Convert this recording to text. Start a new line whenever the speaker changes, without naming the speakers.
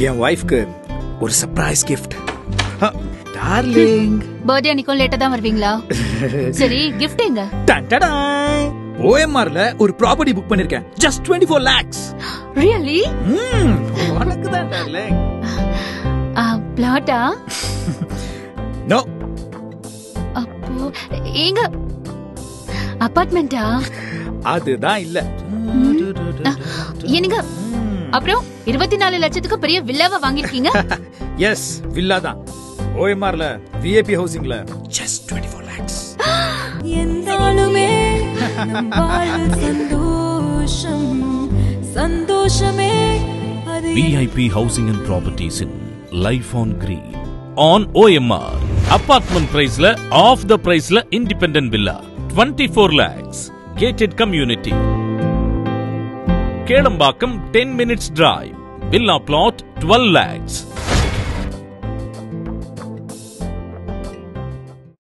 என் ஒய்ஃப்க்கு ஒரு surprise gift darling
birthday அன்னைக்கும் லேட்டா தான் வருவீங்களா சரி கிஃப்ட் எங்க
ஓஎம்ஆர்ல ஒரு ப்ராப்பர்ட்டி புக் பண்ணிருக்கேன் just twenty four lakhs
really
உனக்கு தான் டார்லிங்
பிளாட்டா
நோ
அப்போ எங்க அபார்ட்மெண்டா
அதுதான் இல்ல
என்னங்க அப்புறம் இருபத்தி நாலு லட்சத்துக்கு பெரிய வில்லாவா வாங்கிருக்கீங்க
எஸ் வில்லா தான் ஓஎம்ஆர்ல விஐபி ஹவுசிங்ல ஜஸ்ட் டுவெண்ட்டி ஃபோர் லேக்ஸ்
எந்தாலுமே நம் வாழ்வில் சந்தோஷம் சந்தோஷமே அது
VIP Housing and Properties in Life on Green. On OMR. Apartment priceல off the priceல independent villa 24 lakhs. Gated community. Kelambakkam 10 minutes drive. Villa plot 12 lakhs.